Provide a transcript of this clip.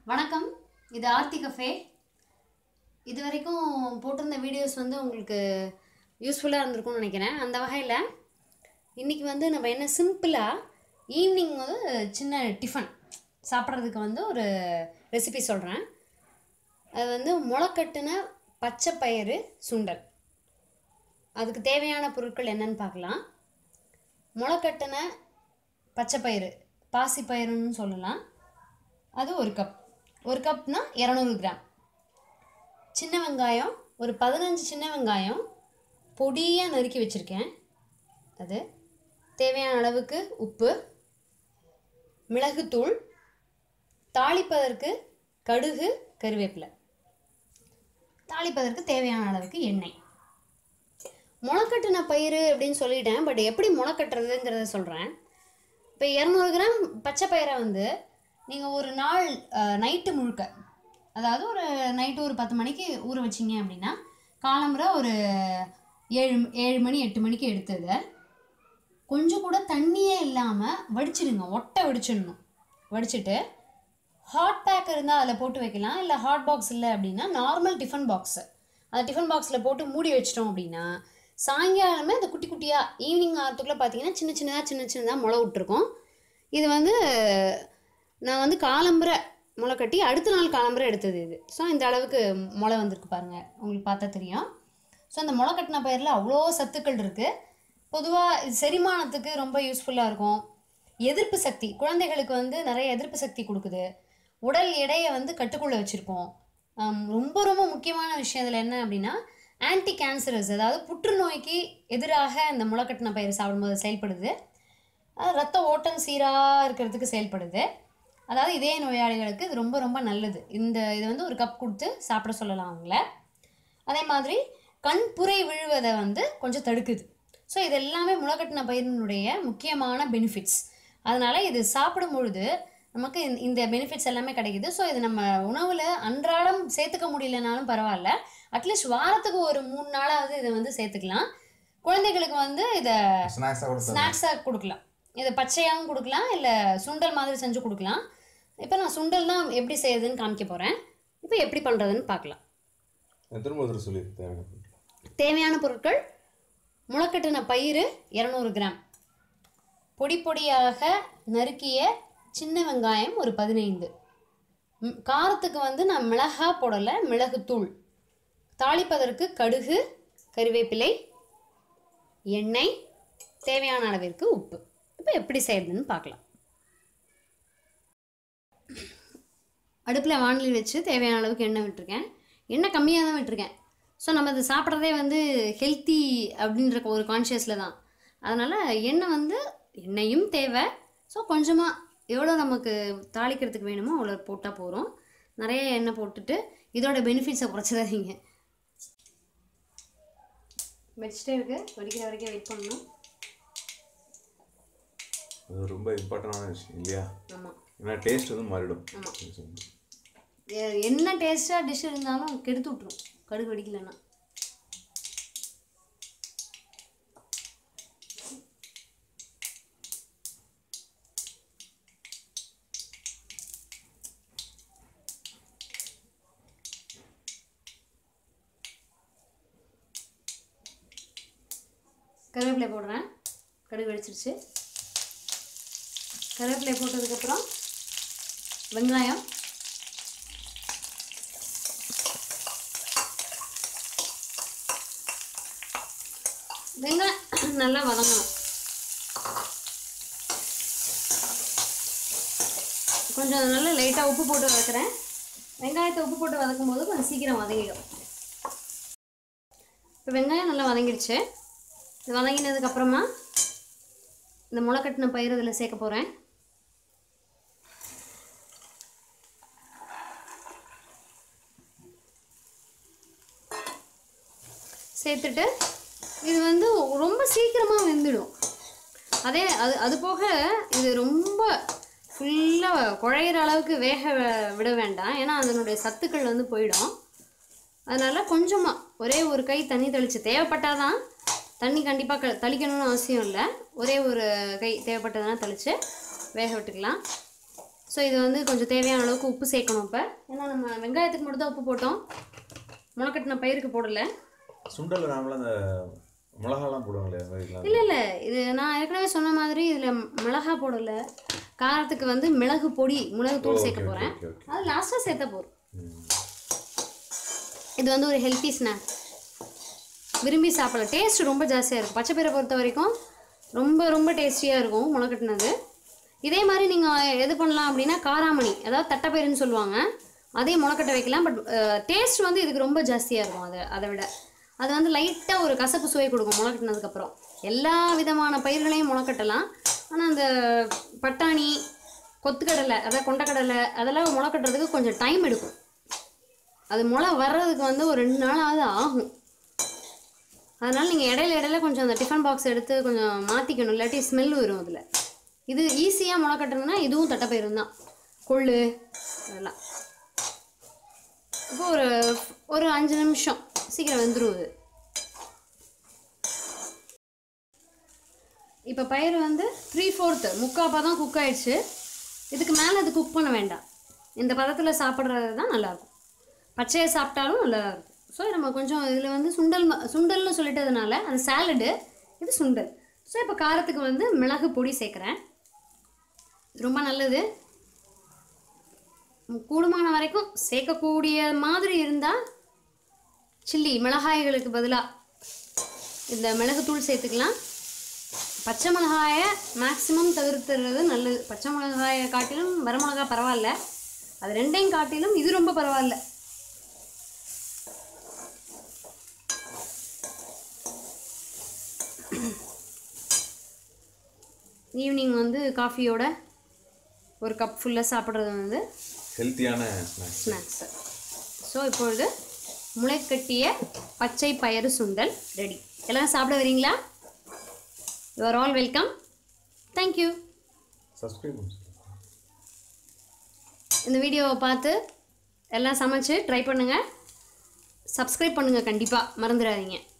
வணக்கம் இது ஆர்த்தி கஃபே இது வரைக்கும் போட்டிருந்த வீடியோஸ் வந்து உங்களுக்கு யூஸ்ஃபுல்லாக இருந்திருக்கும்னு நினைக்கிறேன் அந்த வகையில் இன்றைக்கி வந்து நம்ம என்ன சிம்பிளாக ஈவினிங் வந்து சின்ன டிஃபன் சாப்பிட்றதுக்கு வந்து ஒரு ரெசிபி சொல்கிறேன் அது வந்து முளைக்கட்டுன பச்சை பயிறு சுண்டல் அதுக்கு தேவையான பொருட்கள் என்னன்னு பார்க்கலாம் முளைக்கட்டுன பச்சை பயிறு பாசி பயிறுன்னு சொல்லலாம் அது ஒரு கப் ஒரு கப்னா இரநூறு கிராம் சின்ன வெங்காயம் ஒரு பதினஞ்சு சின்ன வெங்காயம் பொடியாக நறுக்கி வச்சுருக்கேன் அது தேவையான அளவுக்கு உப்பு மிளகுத்தூள் தாளிப்பதற்கு கடுகு கருவேப்பிலை தாளிப்பதற்கு தேவையான அளவுக்கு எண்ணெய் முளைக்கட்டின பயிறு அப்படின்னு சொல்லிட்டேன் பட் எப்படி முளைக்கட்டுறதுங்கிறத சொல்கிறேன் இப்போ இரநூறு கிராம் பச்சை பயிரை வந்து நீங்கள் ஒரு நாள் நைட்டு முழுக்க அதாவது ஒரு நைட்டு ஒரு பத்து மணிக்கு ஊற வச்சிங்க அப்படின்னா காலம்புற ஒரு ஏழு ஏழு மணி எட்டு மணிக்கு எடுத்ததை கொஞ்சம் கூட தண்ணியே இல்லாமல் வடிச்சிடுங்க ஒட்டை வடிச்சிடணும் வடிச்சிட்டு ஹாட் பேக் இருந்தால் அதில் போட்டு வைக்கலாம் இல்லை ஹாட் பாக்ஸ் இல்லை அப்படின்னா நார்மல் டிஃபன் பாக்ஸு அந்த டிஃபன் பாக்ஸில் போட்டு மூடி வச்சிட்டோம் அப்படின்னா சாயங்காலமே அந்த குட்டி குட்டியாக ஈவினிங் ஆகிறதுக்குள்ளே பார்த்தீங்கன்னா சின்ன சின்னதாக சின்ன சின்னதாக முளை விட்டுருக்கோம் இது வந்து நான் வந்து காலம்புரை முளை கட்டி அடுத்த நாள் காலம்புரை எடுத்தது இது ஸோ இந்த அளவுக்கு முளை வந்திருக்கு பாருங்கள் உங்களுக்கு பார்த்தா தெரியும் ஸோ அந்த முளை கட்டின பயிரில் அவ்வளோ சத்துக்கள் இருக்குது பொதுவாக இது செரிமானத்துக்கு ரொம்ப யூஸ்ஃபுல்லாக இருக்கும் எதிர்ப்பு சக்தி குழந்தைகளுக்கு வந்து நிறைய எதிர்ப்பு சக்தி கொடுக்குது உடல் எடையை வந்து கட்டுக்குள்ளே வச்சுருக்கோம் ரொம்ப ரொம்ப முக்கியமான விஷயம் இதில் என்ன அப்படின்னா ஆன்டி கேன்சரஸ் அதாவது புற்றுநோய்க்கு எதிராக இந்த முளைக்கட்டின பயிர் சாப்பிடும்போது செயல்படுது அது ரத்த ஓட்டம் சீராக இருக்கிறதுக்கு செயல்படுது அதாவது இதய நோயாளிகளுக்கு இது ரொம்ப ரொம்ப நல்லது இந்த இதை வந்து ஒரு கப் கொடுத்து சாப்பிட சொல்லலாம் அவங்கள அதே மாதிரி கண்புரை விழுவதை வந்து கொஞ்சம் தடுக்குது ஸோ இது எல்லாமே முளைக்கட்டின பயிரினுடைய முக்கியமான பெனிஃபிட்ஸ் அதனால் இது சாப்பிடும் பொழுது நமக்கு இந்த- இந்த பெனிஃபிட்ஸ் எல்லாமே கிடைக்குது ஸோ இது நம்ம உணவில் அன்றாடம் சேர்த்துக்க முடியலனாலும் பரவாயில்ல அட்லீஸ்ட் வாரத்துக்கு ஒரு மூணு நாளாவது இதை வந்து சேர்த்துக்கலாம் குழந்தைகளுக்கு வந்து இதை ஸ்நாக்ஸாக கூட தரலாம் ஸ்நாக்ஸாக கொடுக்கலாம் இதை பச்சையாகவும் கொடுக்கலாம் இல்லை சுண்டல் மாதிரி செஞ்சு கொடுக்கலாம் இப்போ நான் சுண்டல் தான் எப்படி செய்யுதுன்னு காமிக்க போகிறேன் இப்போ எப்படி பண்ணுறதுன்னு பார்க்கலாம் நான் திரும்ப ஒரு தடவை சொல்லி தேவையான பொருட்கள். தேவையான பொருட்கள் முளைக்கட்டின பயிறு இரநூறு கிராம் பொடி பொடியாக நறுக்கிய சின்ன வெங்காயம் ஒரு பதினைந்து ம், காரத்துக்கு வந்து நான் மிளகா போடலை மிளகுத்தூள் தாளிப்பதற்கு கடுகு கறிவேப்பிலை எண்ணெய் தேவையான அளவிற்கு உப்பு இப்போ எப்படி செய்யறதுன்னு பார்க்கலாம் அடுப்பில் வானலி வச்சு தேவையான அளவுக்கு எண்ணெய் விட்டுருக்கேன் எண்ணெய் கம்மியாக தான் விட்டுருக்கேன் ஸோ நம்ம இது சாப்பிட்றதே வந்து ஹெல்த்தி அப்படின்ற ஒரு கான்ஷியஸில் தான் அதனால் எண்ணெய் வந்து எண்ணெயும் தேவை ஸோ கொஞ்சமாக எவ்வளோ நமக்கு தாளிக்கிறதுக்கு வேணுமோ அவ்வளோ போட்டால் போகிறோம் நிறைய எண்ணெய் போட்டுட்டு இதோட பெனிஃபிட்ஸை குறைச்சிடாதீங்க வச்சுட்டே இருக்கு வெடிக்கிற வரைக்கும் வெயிட் பண்ணணும் அது ரொம்ப இம்பார்ட்டண்டான விஷயம் இல்லையா ஆமாம் ஏன்னா டேஸ்ட் வந்து மாறிடும் ஆமா. சரி. எ- என்ன டேஸ்ட்டாக டிஷ் இருந்தாலும் கெடுத்து விட்ரும் கடுகு வெடிக்கலைன்னா கருவேப்பிலை போடுறேன் கடுகு வெடிச்சிருச்சு கருவேப்பிலை போட்டதுக்கப்புறம் வெங்காயம் வெங்காயம் நல்லா வதங்கணும் கொஞ்சம் நல்லா லைட்டாக உப்பு போட்டு வதக்குறேன் வெங்காயத்தை உப்பு போட்டு வதக்கும் போது கொஞ்சம் சீக்கிரம் வதங்கிடும் இப்போ வெங்காயம் நல்லா வதங்கிடுச்சு இது வதங்கினதுக்கப்புறமா இந்த முளைக்கட்டின பயிர் இதில் சேர்க்க போகிறேன் சேர்த்துட்டு இது வந்து ரொம்ப சீக்கிரமாக வெந்துடும் அதே அது அது போக இது ரொம்ப ஃபுல்லாக குழையிற அளவுக்கு வேக வி- விட வேண்டாம் ஏன்னா அதனுடைய சத்துக்கள் வந்து போயிடும் அதனால் கொஞ்சமாக ஒரே ஒரு கை தண்ணி தெளித்து தேவைப்பட்டால் தான் தண்ணி கண்டிப்பாக க தெளிக்கணும்னு அவசியம் இல்லை ஒரே ஒரு கை தேவைப்பட்டதுனா தெளித்து வேக விட்டுக்கலாம் ஸோ இது வந்து கொஞ்சம் தேவையான அளவுக்கு உப்பு சேர்க்கணும் இப்போ ஏன்னா நம்ம வெங்காயத்துக்கு மட்டும் தான் உப்பு போட்டோம் முளைக்கட்டின பயிருக்கு போடலை சுண்டல் நாமளாம் அந்த மிளகாலாம் போடுவாங்களே அது மாதிரிலாம் இல்லை இல்லை இது நான் ஏற்கனவே சொன்ன மாதிரி இதில் மிளகா போடலை காரத்துக்கு வந்து மிளகு பொடி மிளகு தூள் சேர்க்க போகிறேன் ஓகே ஓகே அது லாஸ்ட்டாக சேர்த்த போகிறோம் ம் இது வந்து ஒரு ஹெல்த்தி ஸ்நாக் விரும்பி சாப்பிடலாம் டேஸ்ட் ரொம்ப ஜாஸ்தியாக இருக்கும் பச்சைப்பயிரை பொறுத்த வரைக்கும் ரொம்ப ரொம்ப டேஸ்டியாக இருக்கும் முளைக்கட்டினது இதே மாதிரி நீங்கள் எது பண்ணலாம் அப்படின்னா காராமணி அதாவது தட்டைப்பயிறுன்னு சொல்லுவாங்க அதே முளைக்கட்ட வைக்கலாம் பட் டேஸ்ட் வந்து இதுக்கு ரொம்ப ஜாஸ்தியாக இருக்கும் அதை அதை விட அது வந்து லைட்டாக ஒரு கசப்பு சுவை கொடுக்கும் முளைக்கட்டினதுக்கப்புறம் எல்லா விதமான பயிர்களையும் முளைக்கட்டலாம் ஆனால் அந்த பட்டாணி கொத்துக்கடலை அதாவது கொண்டக்கடலை அதெல்லாம் முளைக்கட்டுறதுக்கு கொஞ்சம் டைம் எடுக்கும் அது முளை வர்றதுக்கு வந்து ஒரு ரெண்டு நாளாவது ஆகும் அதனால் நீங்கள் இடையில இடையில கொஞ்சம் அந்த டிஃபன் பாக்ஸ் எடுத்து கொஞ்சம் மாற்றிக்கணும் இல்லாட்டி ஸ்மெல் வரும் அதில் இது ஈஸியாக முளை கட்டுறதுன்னா இதுவும் தட்டைப்பயிரும் தான் கொள்ளு அதெல்லாம் இப்போ ஒரு ஒரு அஞ்சு நிமிஷம் சீக்கிரம் வெந்துடும் இது இப்போ பயிர் வந்து த்ரீ ஃபோர்த்து முக்கால் பதம் குக் ஆயிடுச்சு இதுக்கு மேலே அது குக் பண்ண வேண்டாம் இந்த பதத்தில் சாப்பிட்றது தான் நல்லாயிருக்கும் பச்சையை சாப்பிட்டாலும் நல்லா இருக்கும் ஸோ நம்ம கொஞ்சம் இதில் வந்து சுண்டல் ம- சுண்டல்னு சொல்லிட்டதுனால அது சாலடு இது சுண்டல் ஸோ இப்போ காரத்துக்கு வந்து மிளகு பொடி சேர்க்குறேன் ரொம்ப நல்லது ம், கூடுமான வரைக்கும் சேர்க்கக்கூடிய மாதிரி இருந்தால் சில்லி மிளகாய்களுக்கு பதிலாக இந்த மிளகுத்தூள் சேர்த்துக்கலாம் பச்சை மிளகாயை மேக்ஸிமம் தவிர்த்துறது நல்லது பச்சை மிளகாயை காட்டிலும் வரமிளகா பரவாயில்ல அது ரெண்டையும் காட்டிலும் இது ரொம்ப பரவாயில்ல ஈவினிங் வந்து காஃபியோட ஒரு கப் ஃபுல்லாக சாப்பிட்றது வந்து ஹெல்த்தியான ஸ்நாக்ஸ் ஸ்நாக்ஸு ஸோ இப்பொழுது முளைக்கட்டிய பச்சை பயறு சுண்டல் ரெடி எல்லாம் சாப்பிட வரீங்களா you are all welcome thank you subscribe பண்ணு இந்த வீடியோவை பார்த்து எல்லாம் சமைச்சு ட்ரை பண்ணுங்கள் சப்ஸ்கிரைப் பண்ணுங்கள் கண்டிப்பாக மறந்துடாதீங்க